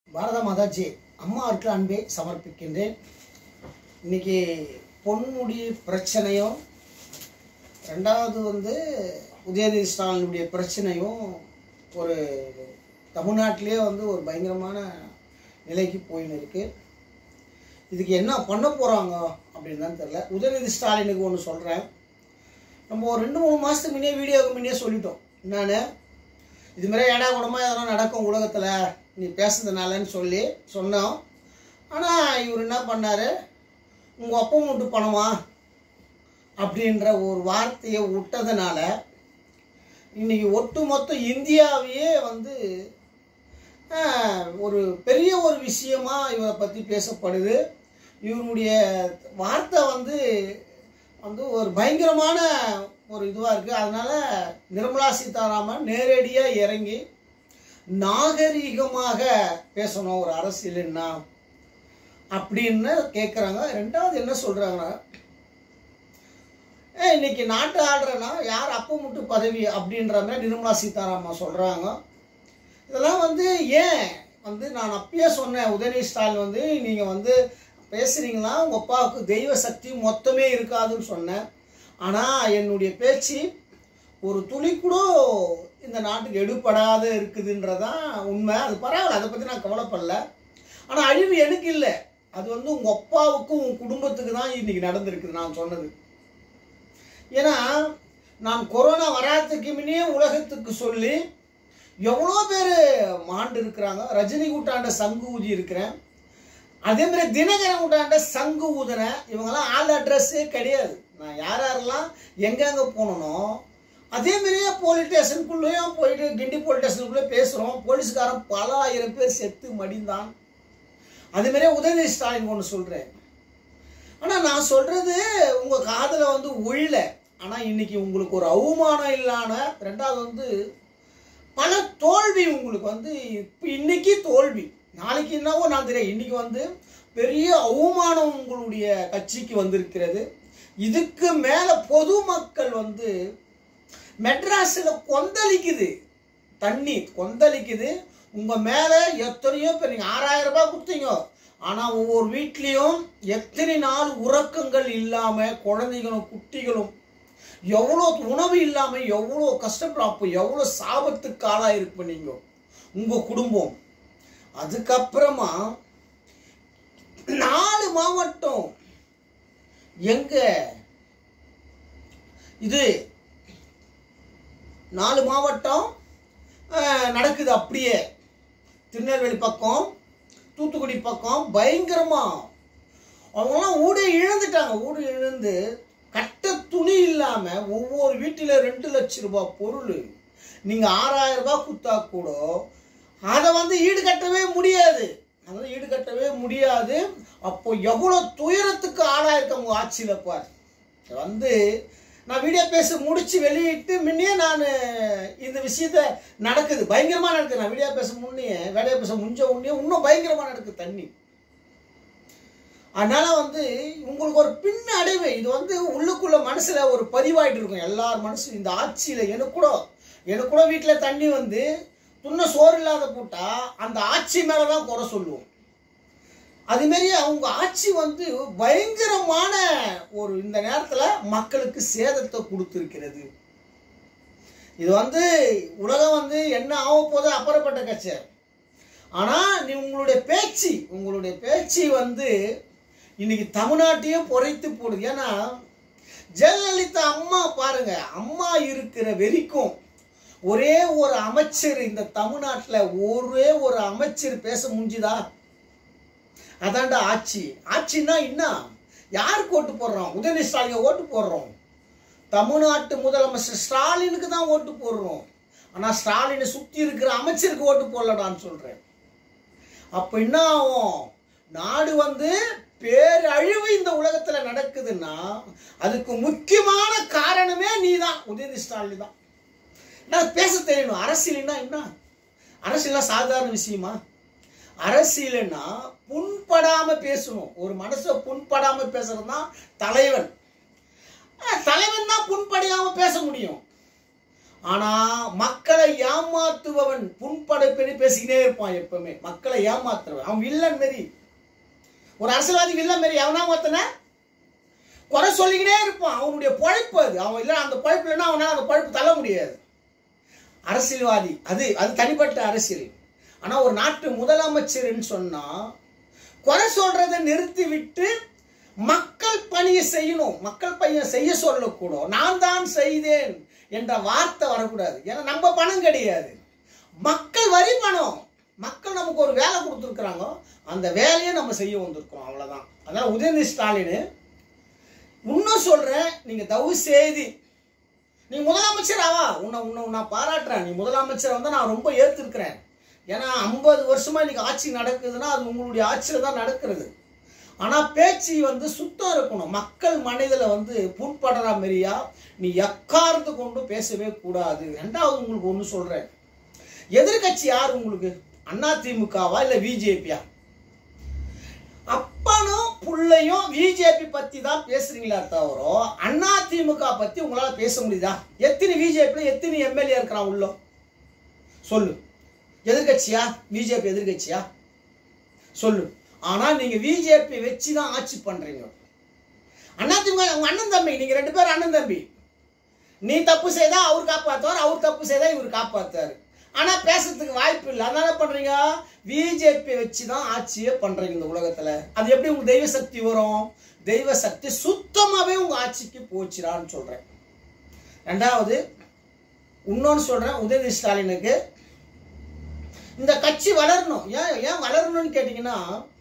பாரத மாதாஜி அம்மாவுக்கு அன்பை சமர்ப்பிக்கின்றேன் இன்னைக்கு பொன்முடி பிரச்சனையும் ரெண்டாவது வந்து உதயநிதி ஸ்டாலினுடைய பிரச்சனையும் ஒரு தமிழ்நாட்டிலே வந்து ஒரு பயங்கரமான நிலைக்கு போயின்னு இருக்கு இதுக்கு என்ன பண்ண போகிறாங்க அப்படின்னு தான் தெரில உதயநிதி ஸ்டாலினுக்கு ஒன்று சொல்கிறேன் நம்ம ஒரு ரெண்டு மூணு மாதத்துக்கு முன்னே வீடியோவுக்கு முன்னே சொல்லிட்டோம் என்னன்னு இது மாதிரி ஏடா கூடமா எதனா நடக்கும் உலகத்தில் நீ பேசுறதுனாலன்னு சொல்லி சொன்னோம் ஆனால் இவர் என்ன பண்ணார் உங்கள் அப்பா மூட்டு பணமா அப்படின்ற ஒரு வார்த்தையை விட்டதுனால இன்னைக்கு ஒட்டுமொத்த இந்தியாவையே வந்து ஆஹ், ஒரு பெரிய ஒரு விஷயமா இவரை பற்றி பேசப்படுது இவருடைய வார்த்தை வந்து வந்து ஒரு பயங்கரமான ஒரு இதுவாக இருக்குது அதனால நிர்மலா சீதாராமன் நேரடியாக இறங்கி நாகரீகமாக பேசணும் ஒரு அரசியல்னா அப்படின்னு கேட்குறாங்க ரெண்டாவது என்ன சொல்கிறாங்கன்னா ஏ இன்னைக்கு நாட்டு ஆடுறனா யார் அப்ப முட்டு பதவி அப்படின்ற மாதிரி நிர்மலா சீதாராமன் சொல்கிறாங்க இதெல்லாம் வந்து ஏன் வந்து நான் அப்பயே சொன்னேன் உதயநிதி ஸ்டாலின் வந்து நீங்கள் வந்து பேசுகிறீங்களா உங்கள் அப்பாவுக்கு தெய்வ சக்தி மொத்தமே இருக்காதுன்னு சொன்னேன் ஆனால் என்னுடைய பேச்சு ஒரு துளி கூட இந்த நாட்டுக்கு எடுபடாத இருக்குதுன்றதான் உண்மை அது பரவாயில்ல அதை பற்றி நான் கவலைப்படல ஆனால் அழிவு எனக்கு இல்லை அது வந்து உங்கள் அப்பாவுக்கும் உன் குடும்பத்துக்கு தான் இன்னைக்கு நடந்திருக்குது நான் சொன்னது ஏன்னா நான் கொரோனா வராதுக்கு முன்னே உலகத்துக்கு சொல்லி எவ்வளோ பேர் மாண்டு இருக்கிறாங்க ரஜினி கூட்டாண்ட சங்கு ஊதி இருக்கிறேன் அதே மாதிரி தினகரன் கூட்டாண்ட சங்கு ஊதுனேன் இவங்கெல்லாம் ஆள் அட்ரஸே கிடையாது நான் யார் யாரெல்லாம் எங்கெங்கே போனனோ அதே மாதிரியே போலீஸ் ஸ்டேஷனுக்குள்ளேயும் போயிட்டு கிண்டி போலீஸ் ஸ்டேஷனுக்குள்ளே பேசுகிறோம் போலீஸ்காரன் பல ஆயிரம் பேர் செத்து மடிந்தான் அதே மாதிரியே உதயநிதி ஸ்டாலின் ஒன்று சொல்கிறேன் ஆனால் நான் சொல்கிறது உங்கள் காதில் வந்து உள்ள ஆனால் இன்னைக்கு உங்களுக்கு ஒரு அவமானம் இல்லாம ரெண்டாவது வந்து பல தோல்வி உங்களுக்கு வந்து இப்போ இன்னைக்கு தோல்வி நாளைக்கு என்னவோ நான் தெரியும் இன்னைக்கு வந்து பெரிய அவமானம் உங்களுடைய கட்சிக்கு வந்திருக்கிறது இதுக்கு மேலே பொதுமக்கள் வந்து மெட்ராஸில் கொந்தளிக்குது தண்ணி கொந்தளிக்குது உங்கள் மேலே எத்தனையோ பேர் நீங்கள் ஆறாயிரம் ரூபாய் கொடுத்தீங்க ஆனால் ஒவ்வொரு வீட்லேயும் எத்தனை நாள் உறக்கங்கள் இல்லாமல் குழந்தைகளும் குட்டிகளும் எவ்வளோ உணவு இல்லாமல் எவ்வளோ கஷ்டப்படும் அப்போ எவ்வளோ சாபத்துக்கு ஆளாக இருப்ப நீங்கள் உங்கள் குடும்பம் அதுக்கப்புறமா நாலு மாவட்டம் எங்க இது நாலு மாவட்டம் அஹ், நடக்குது அப்படியே திருநெல்வேலி பக்கம் தூத்துக்குடி பக்கம் பயங்கரமா அவங்களாம் ஊடே இழந்துட்டாங்க ஊடு இழந்து கட்ட துணி இல்லாம ஒவ்வொரு வீட்டில் ரெண்டு லட்சம் ரூபாய் பொருள் நீங்க ஆறாயிரம் ரூபாய் கொடுத்தா கூட அதை வந்து ஈடுகட்டவே முடியாது அதை ஈடுகட்டவே முடியாது அப்போ எவ்வளோ துயரத்துக்கு ஆளாயிருக்கவங்க ஆட்சியில் பார் வந்து நான் வீடியோ பேச முடிச்சு வெளியிட்டு முன்னே நான் இந்த விஷயத்த நடக்குது பயங்கரமாக நடக்குது நான் வீடியோ பேச முன்னே வேலையை பேச முடிஞ்ச உடனே இன்னும் பயங்கரமாக நடக்குது தண்ணி அதனால வந்து உங்களுக்கு ஒரு பின் அடைவு இது வந்து உள்ளுக்குள்ள மனசுல ஒரு பதிவாயிட்டு இருக்கும் எல்லார் மனசு இந்த ஆட்சியில எனக்கு கூட எனக்கு கூட வீட்டில் தண்ணி வந்து துண்ண சோறு இல்லாத போட்டா அந்த ஆட்சி மேலதான் குறை சொல்லுவோம் அதுமாரி அவங்க ஆட்சி வந்து பயங்கரமான ஒரு இந்த நேரத்தில் மக்களுக்கு சேதத்தை கொடுத்துருக்கிறது இது வந்து உலகம் வந்து என்ன ஆக போதோ அப்புறப்பட்ட கட்சி ஆனால் நீ உங்களுடைய பேச்சு உங்களுடைய பேச்சு வந்து இன்னைக்கு தமிழ்நாட்டையும் பொறைத்து போடுது ஏன்னா ஜெயலலிதா அம்மா பாருங்க அம்மா இருக்கிற வரைக்கும் ஒரே ஒரு அமைச்சர் இந்த தமிழ்நாட்டில் ஒரே ஒரு அமைச்சர் பேச முடிஞ்சுதா அதான்டா ஆட்சி ஆட்சின்னா என்ன யாருக்கு ஓட்டு போடுறோம் உதயநிதி ஸ்டாலின் ஓட்டு போடுறோம் தமிழ்நாட்டு முதலமைச்சர் ஸ்டாலினுக்கு தான் ஓட்டு போடுறோம் ஆனால் ஸ்டாலினை சுற்றி இருக்கிற அமைச்சருக்கு ஓட்டு போடலடான்னு சொல்கிறேன் அப்போ என்ன ஆகும் நாடு வந்து பேரழிவு இந்த உலகத்தில் நடக்குதுன்னா அதுக்கு முக்கியமான காரணமே நீ தான் உதயநிதி ஸ்டாலின் தான் நான் பேச தெரியணும் அரசியல்னா என்ன அரசியல்னா சாதாரண விஷயமா அரசியல்னா புண்படாம பேசணும் ஒரு மனசை புண்படாம பேசுறது தான் தலைவன் அஹ் தலைவன் தான் புண்படையாம பேச முடியும் ஆனா மக்களை ஏமாத்துபவன் புண்படைப்பெண்ணி பேசிக்கிட்டே இருப்பான் எப்பவுமே மக்களை ஏமாத்துறவன் அவன் வில்லன் மாரி ஒரு அரசியல்வாதி வில்லன் மாரி அவனா மாத்தன குறை சொல்லிக்கிட்டே இருப்பான் அவனுடைய பழைப்பு அது அவன் இல்லை அந்த பழைப்பு இல்லைன்னா அவனால் அந்த பழைப்பு தள்ள முடியாது அரசியல்வாதி அது அது தனிப்பட்ட அரசியல் ஆனா ஒரு நாட்டு முதலமைச்சர்னு சொன்னா குறை சொல்றதை நிறுத்தி விட்டு மக்கள் பணியை செய்யணும் மக்கள் பணியை செய்ய சொல்லக்கூடும் நான் தான் செய்தேன் என்ற வார்த்தை வரக்கூடாது ஏன்னா நம்ம பணம் கிடையாது மக்கள் வரி பணம் மக்கள் நமக்கு ஒரு வேலை கொடுத்துருக்குறாங்க அந்த வேலையை நம்ம செய்ய வந்திருக்கோம் அவ்வளவுதான் அதனால உதயநிதி ஸ்டாலின் இன்னும் சொல்றேன் நீங்க தயவு செய்து நீ முதலமைச்சர் ஆவா உன்னை உன்னை நான் பாராட்டுறேன் நீ முதலமைச்சர் வந்து நான் ரொம்ப ஏற்றிருக்கிறேன் ஏன்னா ஐம்பது வருஷமா இன்னைக்கு ஆட்சி நடக்குதுன்னா அது உங்களுடைய ஆட்சியில் தான் நடக்கிறது ஆனா பேச்சு வந்து சுத்தம் இருக்கணும் மக்கள் மனதில் வந்து புண்படுற மாதிரியா நீ எக்காரத்து கொண்டு பேசவே கூடாது ரெண்டாவது உங்களுக்கு ஒன்று சொல்றேன் எதிர்கட்சி யார் உங்களுக்கு அண்ணா திமுகவா இல்லை பிஜேபியா அப்பனும் புள்ளையும் பிஜேபி பத்தி தான் பேசுறீங்களா தவிர அண்ணா திமுக பத்தி உங்களால பேச முடியுதா எத்தனை பிஜேபியில் எத்தனை எம்எல்ஏ இருக்கிறான் உள்ள சொல்லு எதிர்கட்சியா பிஜேபி எதிர்கட்சியா சொல்லு ஆனா நீங்க பிஜேபி வச்சு தான் ஆட்சி பண்றீங்க அண்ணா திமுக உங்க அண்ணன் தம்பி நீங்க ரெண்டு பேரும் அண்ணன் தம்பி நீ தப்பு செய்தா அவர் காப்பாத்துவார் அவர் தப்பு செய்தா இவர் காப்பாத்துவார் ஆனா பேசுறதுக்கு வாய்ப்பு இல்லை அதனால பண்றீங்க பிஜேபி வச்சு தான் ஆட்சியே பண்றீங்க இந்த உலகத்துல அது எப்படி உங்க தெய்வ சக்தி வரும் தெய்வ சக்தி சுத்தமாவே உங்க ஆட்சிக்கு போச்சுடான்னு சொல்றேன் ரெண்டாவது இன்னொன்னு சொல்றேன் உதயநிதி ஸ்டாலினுக்கு இந்த கட்சி வளரணும் ஏன் ஏன் வளரணும்னு கேட்டீங்கன்னா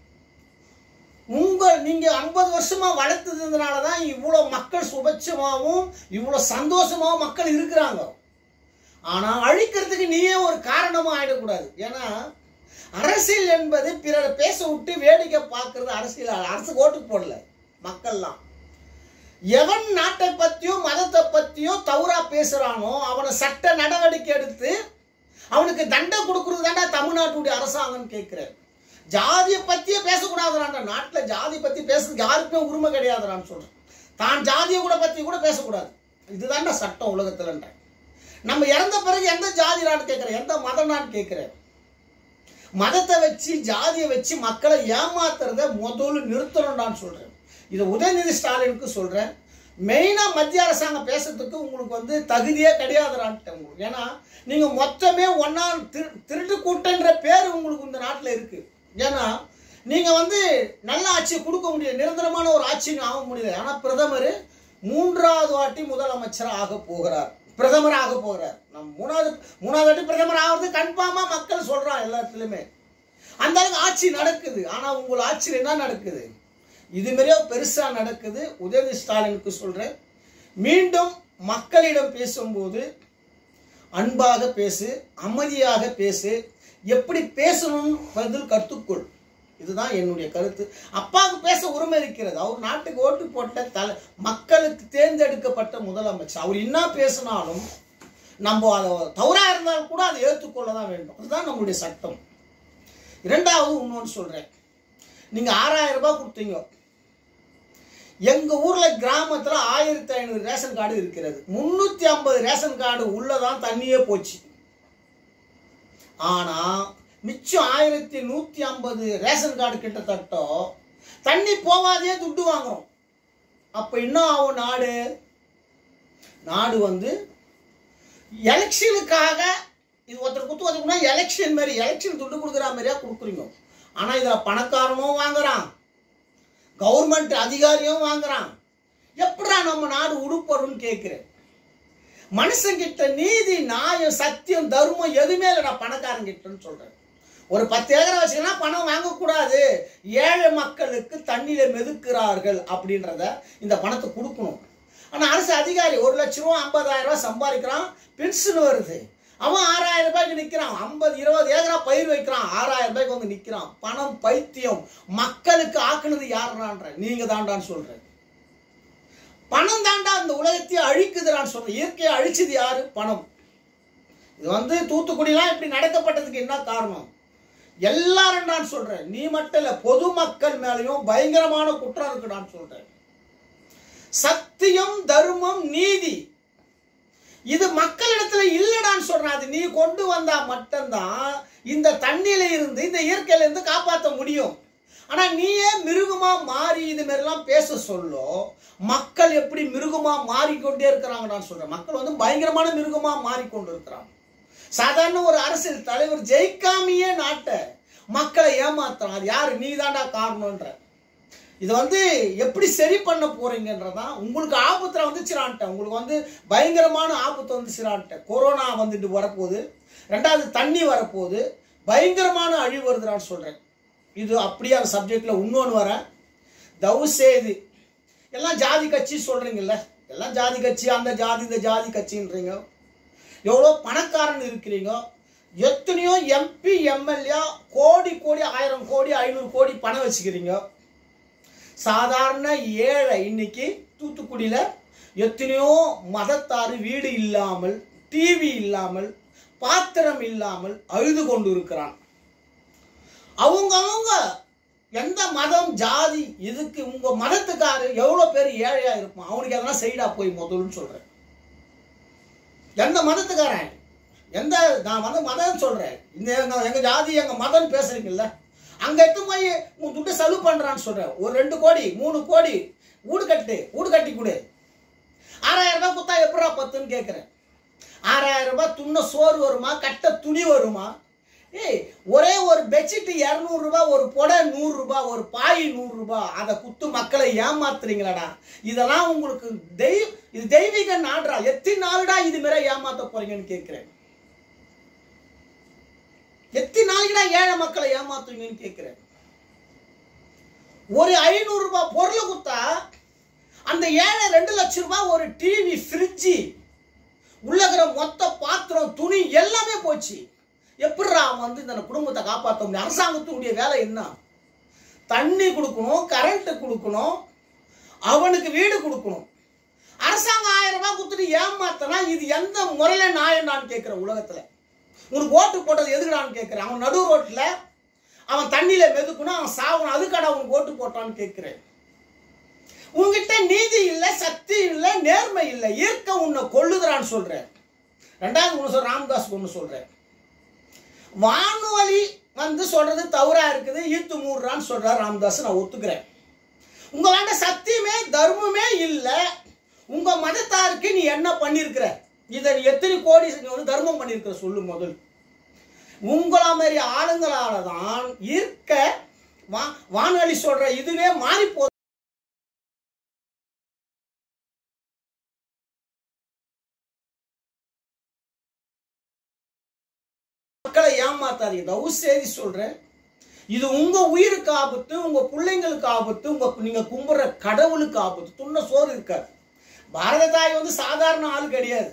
உங்க நீங்க ஐம்பது வருஷமா வளர்த்ததுனால தான் இவ்வளோ மக்கள் சுபட்சமாகவும் இவ்வளோ சந்தோஷமாகவும் மக்கள் இருக்கிறாங்க ஆனா அழிக்கிறதுக்கு நீயே ஒரு காரணமா ஆயிடக்கூடாது ஏன்னா அரசியல் என்பது பிறரை பேச விட்டு வேடிக்கை பார்க்கறது அரசியல் அரசு ஓட்டு போடல மக்கள்லாம் எவன் நாட்டை பத்தியோ மதத்தை பத்தியோ தவறா பேசுறானோ அவனை சட்ட நடவடிக்கை எடுத்து அவனுக்கு தண்டை கொடுக்கறது தாண்டா தமிழ்நாட்டுடைய அரசாங்கம்னு கேட்கிறேன் ஜாதியை பத்தியே பேசக்கூடாதுறான்டா நாட்டில் ஜாதி பத்தி பேசுறதுக்கு யாருக்குமே உரிமை கிடையாதுறான்னு சொல்றேன் தான் ஜாதியை கூட பத்தி கூட பேசக்கூடாது இதுதான்டா சட்டம் உலகத்துலன்ற நம்ம இறந்த பிறகு எந்த ஜாதிடான்னு கேட்கிறேன் எந்த மதம்னான்னு கேட்கிறேன் மதத்தை வச்சு ஜாதியை வச்சு மக்களை ஏமாத்துறத முதல்ல நிறுத்தணும்டான்னு சொல்றேன் இதை உதயநிதி ஸ்டாலினுக்கு சொல்றேன் மெயினா மத்திய அரசாங்கம் பேசுறதுக்கு உங்களுக்கு வந்து தகுதியே கிடையாதுறான்ட்டு உங்களுக்கு ஏன்னா நீங்க மொத்தமே ஒன்னா திரு திருட்டு கூட்டன்ற பேர் உங்களுக்கு இந்த நாட்டில் இருக்கு ஏன்னா நீங்க வந்து நல்ல ஆட்சியை கொடுக்க முடியாது நிரந்தரமான ஒரு ஆட்சியும் ஆக முடியல ஆனா பிரதமர் மூன்றாவது வாட்டி முதலமைச்சர் ஆக போகிறார் பிரதமர் ஆக போகிறார் நம்ம மூணாவது மூணாவது வாட்டி பிரதமர் ஆகிறது கன்ஃபார்மா மக்கள் சொல்றான் எல்லா இடத்துலயுமே அந்த அளவுக்கு ஆட்சி நடக்குது ஆனா உங்கள் ஆட்சியில் என்ன நடக்குது இது மாதிரியே பெருசா நடக்குது உதயநிதி ஸ்டாலினுக்கு சொல்றேன் மீண்டும் மக்களிடம் பேசும்போது அன்பாக பேசு அமைதியாக பேசு எப்படி பேசணும் பதில் கற்றுக்கொள் இதுதான் என்னுடைய கருத்து அப்பாவுக்கு பேச உரிமை இருக்கிறது அவர் நாட்டுக்கு ஓட்டு போட்ட தலை மக்களுக்கு தேர்ந்தெடுக்கப்பட்ட முதலமைச்சர் அவர் என்ன பேசினாலும் நம்ம அதை தவறா இருந்தாலும் கூட அதை ஏற்றுக்கொள்ள தான் வேண்டும் அதுதான் நம்மளுடைய சட்டம் இரண்டாவது இன்னொன்று சொல்றேன் நீங்க ஆறாயிரம் ரூபாய் கொடுத்தீங்க எங்க ஊர்ல கிராமத்துல ஆயிரத்தி ஐநூறு ரேஷன் கார்டு இருக்கிறது முன்னூத்தி ஐம்பது ரேஷன் கார்டு உள்ளதான் தண்ணியே போச்சு ஆனா மிச்சம் ஆயிரத்தி நூத்தி ஐம்பது ரேஷன் கார்டு கிட்டத்தட்ட தண்ணி போவாதே துட்டு வாங்குறோம் அப்ப என்ன ஆகும் நாடு நாடு வந்து எலெக்ஷனுக்காக இது ஒருத்தர் குத்து ஒருத்தருக்குன்னா எலெக்ஷன் மாதிரி எலெக்ஷன் துட்டு கொடுக்குற மாதிரியா கொடுக்குறீங்க ஆனா இதுல பணக்காரனும் வாங்குறான் கவர்மெண்ட் அதிகாரியும் வாங்குறான் எப்படா நம்ம நாடு உடுப்பரும்னு கேட்கிறேன் மனுஷங்கிட்ட நீதி நியாயம் சத்தியம் தர்மம் எதுவுமே இல்லை நான் பணக்காரன் கிட்டன்னு சொல்றேன் ஒரு பத்து ஏக்கரை வச்சுக்கன்னா பணம் வாங்கக்கூடாது ஏழை மக்களுக்கு தண்ணியில மெதுக்கிறார்கள் அப்படின்றத இந்த பணத்தை கொடுக்கணும் ஆனா அரசு அதிகாரி ஒரு லட்ச ரூபா ஐம்பதாயிரம் ரூபாய் சம்பாதிக்கிறான் பென்ஷன் வருது அவன் ஆறாயிரம் ரூபாய்க்கு நிக்கிறான் ஐம்பது இருபது ஏக்கரா பயிர் வைக்கிறான் ஆறாயிரம் ரூபாய்க்கு வந்து நிக்கிறான் பணம் பைத்தியம் மக்களுக்கு ஆக்குனது யாருறான்ற நீங்க தாண்டான்னு சொல்றேன் பணம் தாண்டா அந்த உலகத்தையே அழிக்குதுறான்னு சொல்றேன் இயற்கையை அழிச்சது யாரு பணம் இது வந்து தூத்துக்குடிலாம் இப்படி நடக்கப்பட்டதுக்கு என்ன காரணம் எல்லாரும் நான் சொல்றேன் நீ மட்டும் இல்ல பொதுமக்கள் மேலேயும் பயங்கரமான குற்றம் இருக்கு நான் சொல்றேன் சத்தியம் தர்மம் நீதி இது மக்களிடத்துல இல்லடான்னு சொல்றேன் அது நீ கொண்டு வந்தா மட்டும்தான் இந்த தண்ணியில இருந்து இந்த இயற்கையில இருந்து காப்பாற்ற முடியும் ஆனா நீயே மிருகமா மாறி இது மாதிரிலாம் பேச சொல்லோ மக்கள் எப்படி மிருகமா மாறிக்கொண்டே இருக்கிறாங்கடான்னு சொல்றேன் மக்கள் வந்து பயங்கரமான மிருகமா மாறிக்கொண்டு இருக்கிறாங்க சாதாரண ஒரு அரசியல் தலைவர் ஜெயிக்காமையே நாட்டை மக்களை ஏமாத்துறான் அது யாரு நீ தாண்டா காரணம்ன்ற இது வந்து எப்படி சரி பண்ண போறீங்கன்றதான் உங்களுக்கு ஆபத்துல வந்துச்சுரான்ட்டேன் உங்களுக்கு வந்து பயங்கரமான ஆபத்து வந்துச்சுரான்ட்டேன் கொரோனா வந்துட்டு வரப்போகுது ரெண்டாவது தண்ணி வரப்போகுது பயங்கரமான அழிவு வருதுறான்னு சொல்றேன் இது அப்படியே அந்த சப்ஜெக்ட்ல இன்னொன்று வரேன் தயவு செய்து எல்லாம் ஜாதி கட்சி சொல்றீங்கல்ல எல்லாம் ஜாதி கட்சி அந்த ஜாதி இந்த ஜாதி கட்சின்றீங்க எவ்வளோ பணக்காரன் இருக்கிறீங்க எத்தனையோ எம்பி எம்எல்ஏ கோடி கோடி ஆயிரம் கோடி ஐநூறு கோடி பணம் வச்சுக்கிறீங்க சாதாரண ஏழை இன்னைக்கு தூத்துக்குடியில் எத்தனையோ மதத்தாறு வீடு இல்லாமல் டிவி இல்லாமல் பாத்திரம் இல்லாமல் அழுது கொண்டு இருக்கிறான் அவங்க அவங்க எந்த மதம் ஜாதி இதுக்கு உங்க மதத்துக்காரு எவ்வளோ பேர் ஏழையா இருப்பான் அவனுக்கு எதனா செய்டா போய் முதல்னு சொல்றேன் எந்த மதத்துக்காரன் எந்த நான் வந்து மதம் சொல்றேன் இந்த எங்க எங்க ஜாதி எங்க மதம் பேசுறீங்கல்ல அங்க எட்டு போய் உன் துட்டு செலவு பண்றான்னு சொல்றேன் ஒரு ரெண்டு கோடி மூணு கோடி வீடு கட்டு வீடு கட்டி கொடு ஆறாயிரம் ரூபாய் குத்தா எப்படா பத்துன்னு கேட்குறேன் ஆறாயிரம் ரூபாய் துண்ண சோறு வருமா கட்ட துணி வருமா ஏய் ஒரே ஒரு பெட்ஷீட் இரநூறுபா ஒரு புடை நூறுரூபா ஒரு பாய் நூறுரூபா அதை குத்து மக்களை ஏமாத்துறீங்களாடா இதெல்லாம் உங்களுக்கு தெய்வ இது தெய்வீக நாடுறா எத்தனை நாளுடா இது மாரி ஏமாத்த போறீங்கன்னு கேட்குறேன் எத்தனை நாளைக்குடா ஏழை மக்களை ஏமாத்துவீங்கன்னு கேட்குறேன் ஒரு ஐநூறு ரூபாய் பொருளை குத்தா அந்த ஏழை ரெண்டு லட்சம் ரூபாய் ஒரு டிவி ஃப்ரிட்ஜி உள்ளகிற மொத்த பாத்திரம் துணி எல்லாமே போச்சு எப்படிடா அவன் வந்து இந்த குடும்பத்தை காப்பாற்ற முடியும் அரசாங்கத்தினுடைய வேலை என்ன தண்ணி கொடுக்கணும் கரண்ட் கொடுக்கணும் அவனுக்கு வீடு கொடுக்கணும் அரசாங்கம் ஆயிரம் ரூபாய் கொடுத்துட்டு ஏமாத்தனா இது எந்த முறையில நியாயம் நான் கேட்கிறேன் உலகத்துல உனக்கு ஓட்டு போட்டது எதுக்குடான்னு கேட்கிறேன் அவன் நடு ரோட்ல அவன் தண்ணியில மெதுக்கணும் அவன் சாவணும் அதுக்கான அவனுக்கு ஓட்டு போட்டான்னு கேட்கிறேன் உங்ககிட்ட நீதி இல்லை சக்தி இல்லை நேர்மை இல்லை இயற்கை உன்னை கொள்ளுகிறான்னு சொல்றேன் ரெண்டாவது ஒன்று சொல்ற ராமதாஸ் ஒன்று சொல்றேன் வானொலி வந்து சொல்றது தவறா இருக்குது ஈத்து மூடுறான்னு சொல்றாரு ராமதாஸ் நான் ஒத்துக்கிறேன் உங்களாண்ட சத்தியமே தர்மமே இல்லை உங்க மதத்தாருக்கு நீ என்ன பண்ணியிருக்கிற இதை நீ எத்தனை கோடி நீ வந்து தர்மம் பண்ணியிருக்கிற சொல்லு முதல் உங்களா மாதிரி ஆளுங்களால தான் ஈர்க்க வா வானொலி சொல்ற இதுவே மாறி போ மக்களை ஏமாத்தாதீங்க தயவு செய்தி சொல்றேன் இது உங்க உயிருக்கு ஆபத்து உங்க பிள்ளைங்களுக்கு ஆபத்து உங்க நீங்க கும்பிடுற கடவுளுக்கு ஆபத்து துண்ண சோறு இருக்காது பாரத தாய் வந்து சாதாரண ஆள் கிடையாது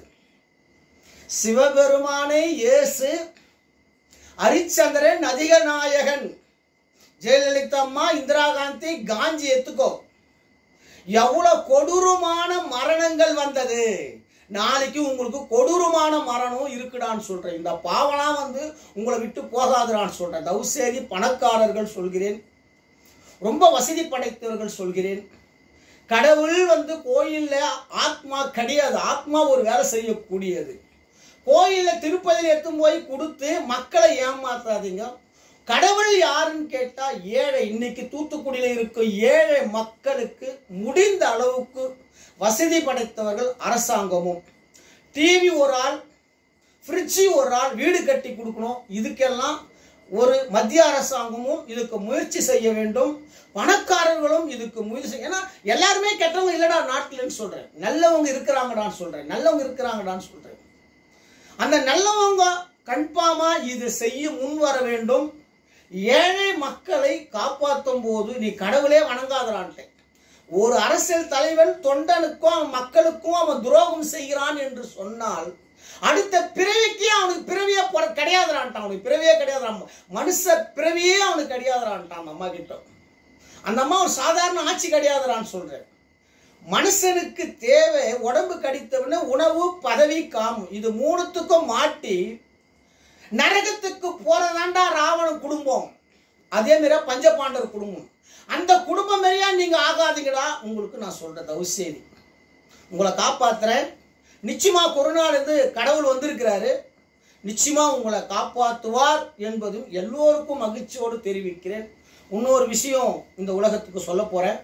சிவபெருமானே இயேசு ஹரிச்சந்திரன் நதிக நாயகன் ஜெயலலிதா அம்மா இந்திரா காந்தி காஞ்சி எத்துக்கோ எவ்வளவு கொடூரமான மரணங்கள் வந்தது நாளைக்கு உங்களுக்கு கொடூரமான மரணம் இருக்குடான்னு சொல்றேன் இந்த பாவலாம் வந்து உங்களை விட்டு போகாதுடான்னு சொல்றேன் தவுசேரி பணக்காரர்கள் சொல்கிறேன் ரொம்ப வசதி படைத்தவர்கள் சொல்கிறேன் கடவுள் வந்து கோயில்ல ஆத்மா கிடையாது ஆத்மா ஒரு வேலை செய்யக்கூடியது கோயில்ல திருப்பதியில் எடுத்து போய் கொடுத்து மக்களை ஏமாத்தாதீங்க கடவுள் யாருன்னு கேட்டா ஏழை இன்னைக்கு தூத்துக்குடியில இருக்கும் ஏழை மக்களுக்கு முடிந்த அளவுக்கு வசதி படைத்தவர்கள் அரசாங்கமும் டிவி ஒரு ஆள் ஃப்ரிட்ஜி ஒரு ஆள் வீடு கட்டி கொடுக்கணும் இதுக்கெல்லாம் ஒரு மத்திய அரசாங்கமும் இதுக்கு முயற்சி செய்ய வேண்டும் பணக்காரர்களும் இதுக்கு முயற்சி செய்ய- ஏன்னா எல்லாருமே கெட்டவங்க இல்லடா நாட்டில்னு சொல்றேன் நல்லவங்க இருக்கிறாங்கடான்னு சொல்றேன் நல்லவங்க இருக்கிறாங்கடான்னு சொல்றேன் அந்த நல்லவங்க கன்ஃபார்மா இது செய்ய முன் வர வேண்டும் ஏழை மக்களை காப்பாற்றும் போது நீ கடவுளே வணங்காதரான்ட்டேன் ஒரு அரசியல் தலைவன் தொண்டனுக்கும் அவன் மக்களுக்கும் அவன் துரோகம் செய்கிறான் என்று சொன்னால் அடுத்த பிறவிக்கே அவனுக்கு பிறவியே போற கிடையாதுறான்ட்டான் அவனுக்கு பிறவியே கிடையாதுறான் மனுஷ பிறவியே அவனுக்கு கிடையாதுறான்ட்டான் அந்த அம்மா கிட்ட அந்த அம்மா ஒரு சாதாரண ஆட்சி கிடையாதுறான்னு சொல்றேன் மனுஷனுக்கு தேவை உடம்பு கடித்தவன உணவு பதவி காமம் இது மூணுத்துக்கும் மாட்டி நரகத்துக்கு போறதாண்டா ராவணன் குடும்பம் அதே மாதிரி பஞ்சபாண்டவர் குடும்பம் அந்த குடும்பம் மாதிரியா நீங்க ஆகாதீங்கடா உங்களுக்கு நான் சொல்றது அவசியம் உங்களை காப்பாத்துறேன் நிச்சயமா கொரோனால இருந்து கடவுள் வந்திருக்கிறாரு நிச்சயமா உங்களை காப்பாற்றுவார் என்பதும் எல்லோருக்கும் மகிழ்ச்சியோடு தெரிவிக்கிறேன் இன்னொரு விஷயம் இந்த உலகத்துக்கு சொல்ல போறேன்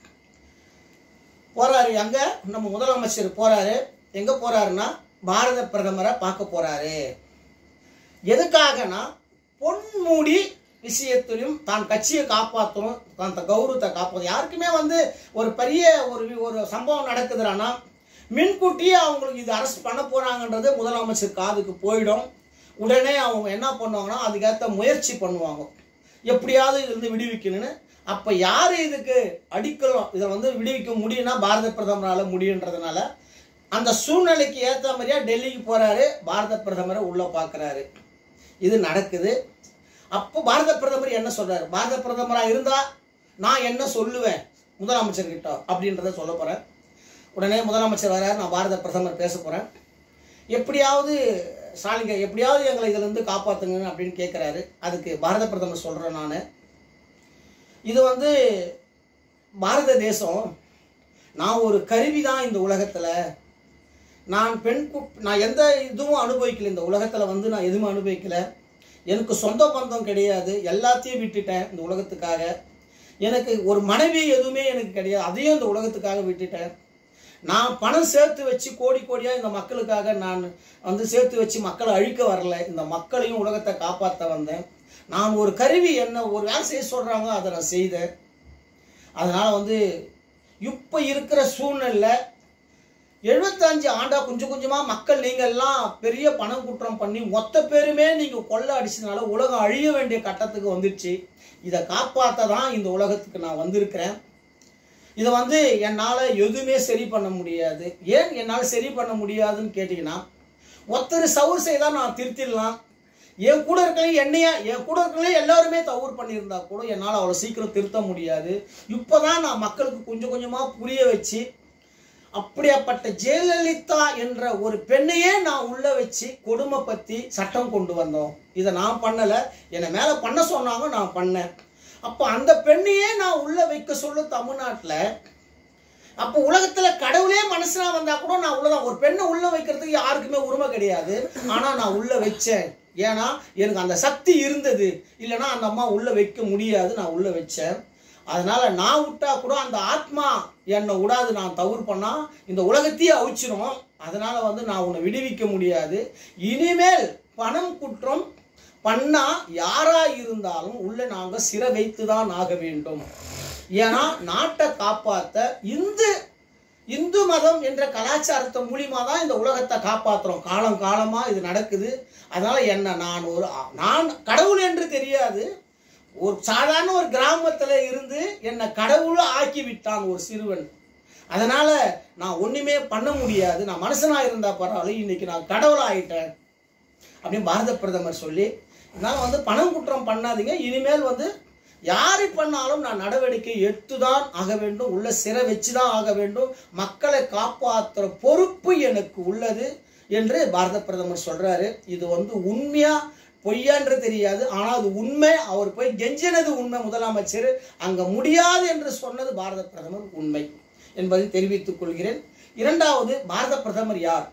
போறாரு அங்க நம்ம முதலமைச்சர் போறாரு எங்க போறாருன்னா பாரத பிரதமரை பார்க்க போறாரு எதுக்காகனா பொன்மூடி விஷயத்திலும் தான் கட்சியை காப்பாற்றணும் தான் த- கௌரவத்தை காப்பாற்றணும் யாருக்குமே வந்து ஒரு பெரிய ஒரு வி- ஒரு சம்பவம் நடக்குதுன்னா முன்கூட்டியே அவங்களுக்கு இது அரெஸ்ட் பண்ண போறாங்கன்றது முதலமைச்சர் காதுக்கு போயிடும் உடனே அவங்க என்ன பண்ணுவாங்கன்னா அதுக்கேற்ற முயற்சி பண்ணுவாங்க எப்படியாவது இருந்து விடுவிக்கணும்னு அப்போ யார் இதுக்கு அடிக்கலாம் இதை வந்து விடுவிக்க முடியும்னா பாரத பிரதமரால் முடியுன்றதுனால அந்த சூழ்நிலைக்கு ஏற்ற மாதிரியா டெல்லிக்கு போறாரு பாரத பிரதமரை உள்ள பார்க்குறாரு இது நடக்குது அப்போ பாரத பிரதமர் என்ன சொல்றாரு பாரத பிரதமரா இருந்தா நான் என்ன சொல்லுவேன் முதலமைச்சர் கிட்ட அப்படின்றத சொல்ல போறேன் உடனே முதலமைச்சர் வராரு நான் பாரத பிரதமர் பேச போறேன் எப்படியாவது ஸ்டாலிங்க எப்படியாவது எங்களை இதுல இருந்து காப்பாத்துங்க அப்படின்னு கேட்குறாரு அதுக்கு பாரத பிரதமர் சொல்றேன் நான் இது வந்து பாரத தேசம் நான் ஒரு கருவி தான் இந்த உலகத்துல நான் பெண் கு- நான் எந்த இதுவும் அனுபவிக்கல இந்த உலகத்துல வந்து நான் எதுவும் அனுபவிக்கல எனக்கு சொந்த பந்தம் கிடையாது எல்லாத்தையும் விட்டுட்டேன் இந்த உலகத்துக்காக எனக்கு ஒரு மனைவி எதுவுமே எனக்கு கிடையாது அதையும் இந்த உலகத்துக்காக விட்டுட்டேன் நான் பணம் சேர்த்து வச்சு கோடி கோடியா இந்த மக்களுக்காக நான் வந்து சேர்த்து வச்சு மக்களை அழிக்க வரல இந்த மக்களையும் உலகத்தை காப்பாற்ற வந்தேன் நான் ஒரு கருவி என்ன ஒரு வேலை செய்ய சொல்றாங்க அதை நான் செய்தேன் அதனால வந்து இப்போ இருக்கிற சூழ்நிலை எழுபத்தஞ்சு ஆண்டா கொஞ்சம் கொஞ்சமா மக்கள் நீங்க எல்லாம் பெரிய பணம் குற்றம் பண்ணி மொத்த பேருமே நீங்க கொள்ள அடிச்சதுனால உலகம் அழிய வேண்டிய கட்டத்துக்கு வந்துடுச்சு இதை காப்பாற்ற தான் இந்த உலகத்துக்கு நான் வந்திருக்கிறேன் இதை வந்து என்னால் எதுவுமே சரி பண்ண முடியாது ஏன் என்னால் சரி பண்ண முடியாதுன்னு கேட்டிங்கன்னா ஒருத்தர் சவுர் செய்தால் நான் திருத்திடலாம் என் கூட இருக்கலையும் என்னையா என் கூட இருக்கலையும் எல்லாருமே தவறு பண்ணியிருந்தா கூட என்னால் அவ்வளோ சீக்கிரம் திருத்த முடியாது இப்போ தான் நான் மக்களுக்கு கொஞ்சம் கொஞ்சமாக புரிய வச்சு அப்படியாப்பட்ட ஜெயலலிதா என்ற ஒரு பெண்ணையே நான் உள்ள வச்சு கொடுமை பற்றி சட்டம் கொண்டு வந்தோம் இதை நான் பண்ணலை என்னை மேலே பண்ண சொன்னாங்க நான் பண்ணேன் அப்போ அந்த பெண்ணையே நான் உள்ள வைக்க சொல்ல தமிழ்நாட்டில் அப்போ உலகத்துல கடவுளே மனுஷனா வந்தா கூட நான் உள்ளதான் ஒரு பெண்ணை உள்ள வைக்கிறதுக்கு யாருக்குமே உரிமை கிடையாது ஆனா நான் உள்ள வச்சேன் ஏன்னா எனக்கு அந்த சக்தி இருந்தது இல்லைன்னா அந்த அம்மா உள்ள வைக்க முடியாது நான் உள்ள வச்சேன் அதனால நான் விட்டா கூட அந்த ஆத்மா என்னை விடாது நான் தவறு பண்ணா இந்த உலகத்தையே அவிச்சிரும் அதனால வந்து நான் உன்னை விடுவிக்க முடியாது இனிமேல் பணம் குற்றம் பண்ணா யாரா இருந்தாலும் உள்ள நாங்க சிறை வைத்து தான் ஆக வேண்டும் ஏன்னா நாட்டை காப்பாத்த இந்து இந்து மதம் என்ற கலாச்சாரத்தை மூலியமா தான் இந்த உலகத்தை காப்பாத்துறோம் காலம் காலமா இது நடக்குது அதனால என்ன நான் ஒரு நான் கடவுள் என்று தெரியாது ஒரு சாதாரண ஒரு கிராமத்துல இருந்து என்னை கடவுளா ஆக்கி விட்டான் ஒரு சிறுவன் அதனால நான் ஒண்ணுமே பண்ண முடியாது நான் மனுஷனா இருந்தா பரவாயில்ல இன்னைக்கு நான் கடவுள் ஆயிட்டேன் அப்படின்னு பாரத பிரதமர் சொல்லி நான் வந்து பணம் குற்றம் பண்ணாதீங்க இனிமேல் வந்து யாரை பண்ணாலும் நான் நடவடிக்கை எடுத்துதான் ஆக வேண்டும் உள்ள சிறை வச்சுதான் ஆக வேண்டும் மக்களை காப்பாற்றுற பொறுப்பு எனக்கு உள்ளது என்று பாரத பிரதமர் சொல்றாரு இது வந்து உண்மையா பொய்யான்று தெரியாது ஆனால் அது உண்மை அவர் போய் கெஞ்சினது உண்மை முதலமைச்சர் அங்க முடியாது என்று சொன்னது பாரத பிரதமர் உண்மை என்பதை தெரிவித்துக் கொள்கிறேன் இரண்டாவது பாரத பிரதமர் யார்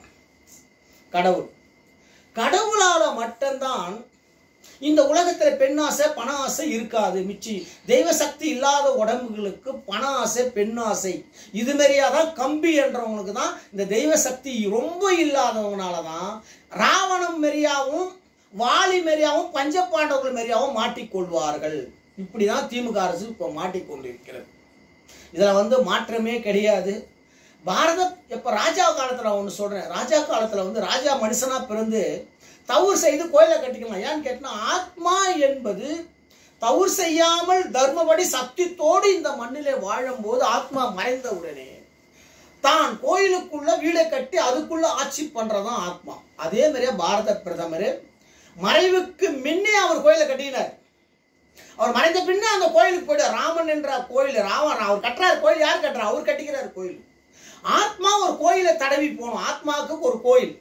கடவுள் கடவுளால மட்டும்தான் இந்த உலகத்துல பெண் ஆசை பண ஆசை இருக்காது மிச்சி தெய்வ சக்தி இல்லாத உடம்புகளுக்கு பண ஆசை பெண் ஆசை இது மாதிரியா தான் கம்பி என்றவங்களுக்கு தான் இந்த தெய்வ சக்தி ரொம்ப இல்லாதவங்கனால தான் ராவணம் மெரியாவும் வாலி மெரியாவும் பஞ்சபாண்டவர்கள் மெரியாவும் மாட்டிக்கொள்வார்கள் இப்படிதான் திமுக அரசு இப்போ மாட்டிக்கொண்டிருக்கிறது இதுல வந்து மாற்றமே கிடையாது பாரத இப்ப ராஜா காலத்துல நான் ஒண்ணு சொல்றேன் ராஜா காலத்துல வந்து ராஜா மனுஷனா பிறந்து தவறு செய்து கோயிலை கட்டிக்கலாம் ஏன்னு கேட்டா ஆத்மா என்பது தவறு செய்யாமல் தர்மபடி சக்தித்தோடு இந்த மண்ணிலே வாழும்போது ஆத்மா மறைந்த உடனே தான் கோயிலுக்குள்ள வீடை கட்டி அதுக்குள்ள ஆட்சி பண்றதுதான் ஆத்மா அதே மாதிரியே பாரத பிரதமர் மறைவுக்கு முன்னே அவர் கோயிலை கட்டினார் அவர் மறைந்த பின்னே அந்த கோயிலுக்கு போயிட்டு ராமன் என்ற கோயில் ராவன் அவர் கட்டுறாரு கோயில் யார் கட்டுறா அவர் கட்டிக்கிறார் கோயில் ஆத்மா ஒரு கோயிலை தடவி போகணும் ஆத்மாவுக்கு ஒரு கோயில்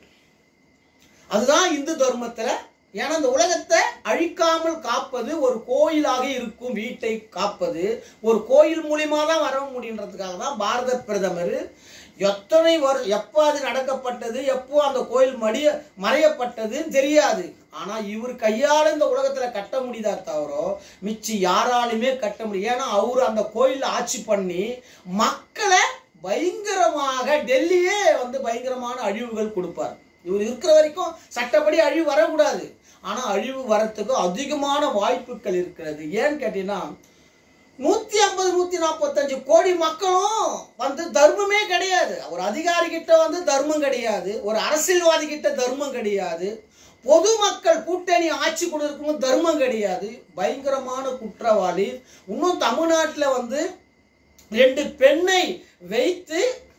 அதுதான் இந்து தர்மத்துல ஏன்னா இந்த உலகத்தை அழிக்காமல் காப்பது ஒரு கோயிலாக இருக்கும் வீட்டை காப்பது ஒரு கோயில் மூலியமா தான் வர முடியுன்றதுக்காக தான் பாரத பிரதமர் எத்தனை வரு எப்போ அது நடக்கப்பட்டது எப்போ அந்த கோயில் மடிய மறையப்பட்டதுன்னு தெரியாது ஆனா இவர் கையால இந்த உலகத்துல கட்ட முடியுதா தவிர மிச்சி யாராலுமே கட்ட முடியும் ஏன்னா அவர் அந்த கோயில்ல ஆட்சி பண்ணி மக்களை பயங்கரமாக டெல்லியே வந்து பயங்கரமான அழிவுகள் கொடுப்பார் இவர் இருக்கிற வரைக்கும் சட்டப்படி அழிவு வரக்கூடாது ஆனா அழிவு வரத்துக்கு அதிகமான வாய்ப்புகள் இருக்கிறது ஏன்னு கேட்டீங்கன்னா நூத்தி ஐம்பது நூத்தி நாற்பத்தஞ்சு கோடி மக்களும் வந்து தர்மமே கிடையாது ஒரு அதிகாரி கிட்ட வந்து தர்மம் கிடையாது ஒரு அரசியல்வாதி கிட்ட தர்மம் கிடையாது பொதுமக்கள் கூட்டணி ஆட்சி கொடுக்கும் தர்மம் கிடையாது பயங்கரமான குற்றவாளி இன்னும் தமிழ்நாட்டில் வந்து ரெண்டு பெண்ணை வைத்து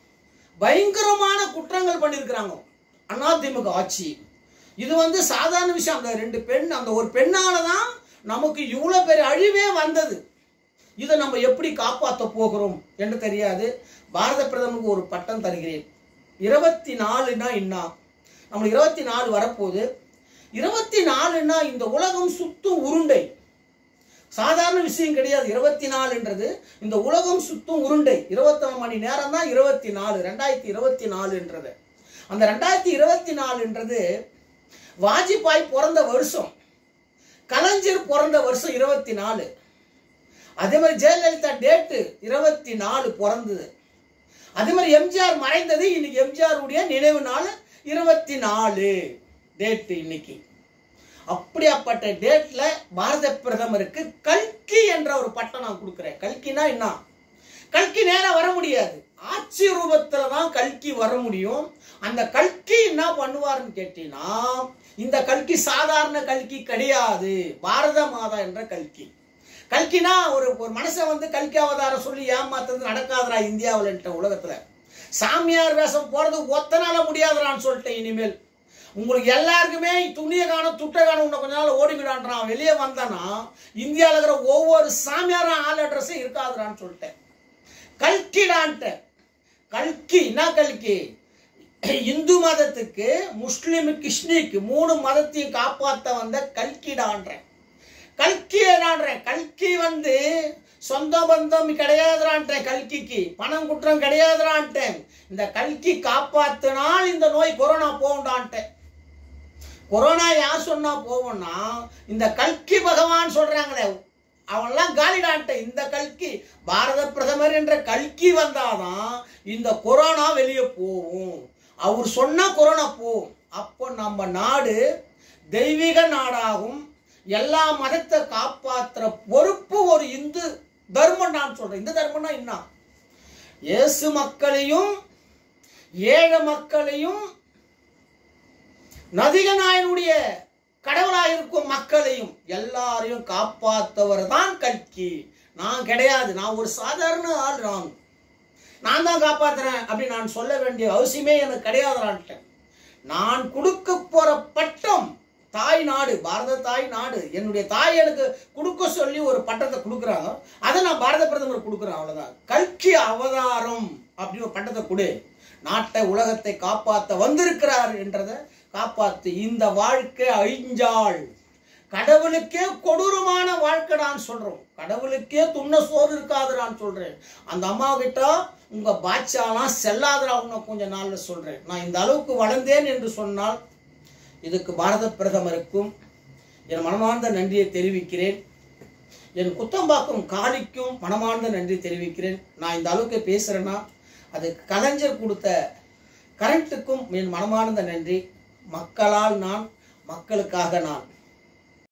பயங்கரமான குற்றங்கள் பண்ணியிருக்கிறாங்க அதிமுக ஆட்சி இது வந்து சாதாரண விஷயம் அந்த ரெண்டு பெண் அந்த ஒரு பெண்ணால தான் நமக்கு இவ்வளோ பெரிய அழிவே வந்தது இதை நம்ம எப்படி காப்பாற்ற போகிறோம் என்று தெரியாது பாரத பிரதமருக்கு ஒரு பட்டம் தருகிறேன் இருபத்தி நாலுனா என்ன நம்மளுக்கு இருபத்தி நாலு வரப்போகுது இருபத்தி நாலுனா இந்த உலகம் சுத்தும் உருண்டை சாதாரண விஷயம் கிடையாது இருபத்தி நாலுன்றது இந்த உலகம் சுத்தும் உருண்டை இருபத்தி மணி நேரம் தான் இருபத்தி நாலு ரெண்டாயிரத்தி இருபத்தி நாலுன்றது அந்த ரெண்டாயிரத்தி இருபத்தி நாலுன்றது வாஜ்பாய் பிறந்த வருஷம் கலைஞர் பிறந்த வருஷம் இருபத்தி நாலு அதே மாதிரி ஜெயலலிதா டேட்டு இருபத்தி நாலு பிறந்தது அதே மாதிரி எம்ஜிஆர் மறைந்தது இன்னைக்கு எம்ஜிஆர் உடைய நினைவு நாள் இருபத்தி நாலு டேட்டு இன்னைக்கு அப்படியாப்பட்ட டேட்ல பாரத பிரதமருக்கு கல்கி என்ற ஒரு பட்டம் நான் கொடுக்குறேன் கல்கினா என்ன கல்கி நேரா வர முடியாது ஆட்சி ரூபத்துல தான் கல்கி வர முடியும் அந்த கல்கி என்ன பண்ணுவாருன்னு கேட்டீங்கன்னா இந்த கல்கி சாதாரண கல்கி கிடையாது பாரத மாதா என்ற கல்கி கல்கினா ஒரு ஒரு மனுஷன் வந்து கல்கி அவதாரம் சொல்லி ஏமாத்துறது நடக்காதுடா இந்தியாவில் உலகத்துல சாமியார் வேஷம் போறது ஒத்தனால முடியாதுடான்னு சொல்லிட்டேன் இனிமேல் உங்களுக்கு எல்லாருக்குமே துணியை காணும் துட்டை காணும் இன்னும் கொஞ்ச நாள் ஓடிவிடான்றான் வெளியே வந்தானா இந்தியாவில் இருக்கிற ஒவ்வொரு சாமியாரும் ஆள் அட்ரஸும் இருக்காதுடான்னு சொல்லிட்டேன் கல்கிடான்ட்ட கல்கி என்ன கல்கி இந்து மதத்துக்கு முஸ்லிம் கிருஷ்ணிக்கு மூணு மதத்தையும் காப்பாற்ற வந்த கல்கிடான்றேன் கல்கி என்னான்றேன் கல்கி வந்து சொந்த பந்தம் கிடையாதுறான்ட்டேன் கல்கிக்கு பணம் குற்றம் கிடையாதுறான்ட்டேன் இந்த கல்கி காப்பாத்தினால் இந்த நோய் கொரோனா போகுண்டான்ட்டேன் கொரோனா யார் சொன்னா போவோம்னா இந்த கல்கி பகவான் சொல்றாங்களே அவன்லாம் காலிடான்ட்ட இந்த கல்கி பாரத பிரதமர் என்ற கல்கி வந்தாதான் இந்த கொரோனா வெளியே போகும் அவர் சொன்னா கொரோனா போகும் அப்போ நம்ம நாடு தெய்வீக நாடாகும் எல்லா மதத்தை காப்பாற்றுற பொறுப்பு ஒரு இந்து தர்மம் நான் சொல்றேன் இந்து தர்மம்னா என்ன இயேசு மக்களையும் ஏழை மக்களையும் நதிகநாயனுடைய கடவுளாயிருக்கும் மக்களையும் எல்லாரையும் காப்பாத்தவர் தான் கல்கி நான் கிடையாது நான் ஒரு சாதாரண ஆள் நான் நான் தான் காப்பாத்துறேன் அப்படி நான் சொல்ல வேண்டிய அவசியமே எனக்கு கிடையாதுறான்ட்டேன் நான் கொடுக்க போற பட்டம் தாய் நாடு பாரத தாய் நாடு என்னுடைய தாய் எனக்கு கொடுக்க சொல்லி ஒரு பட்டத்தை கொடுக்குறாங்க அதை நான் பாரத பிரதமர் கொடுக்குறேன் அவ்வளவுதான் கல்கி அவதாரம் அப்படின்னு ஒரு பட்டத்தை கொடு நாட்டை உலகத்தை காப்பாற்ற வந்திருக்கிறார் என்றதை காப்பாத்து இந்த வாழ்க்கை அழிஞ்சாள் கடவுளுக்கே கொடூரமான வாழ்க்கை நான் சொல்றோம் கடவுளுக்கே துண்ண சோறு இருக்காது நான் சொல்றேன் அந்த அம்மா கிட்ட உங்க பாட்சாலாம் செல்லாதரா இன்னும் கொஞ்ச நாள்ல சொல்றேன் நான் இந்த அளவுக்கு வளர்ந்தேன் என்று சொன்னால் இதுக்கு பாரத பிரதமருக்கும் என் மனமார்ந்த நன்றியை தெரிவிக்கிறேன் என் குத்தம்பாக்கும் காளிக்கும் மனமார்ந்த நன்றி தெரிவிக்கிறேன் நான் இந்த அளவுக்கு பேசுறேன்னா அது கலைஞர் கொடுத்த கரண்ட்டுக்கும் என் மனமார்ந்த நன்றி மக்களால் நான் மக்களுக்காக நான்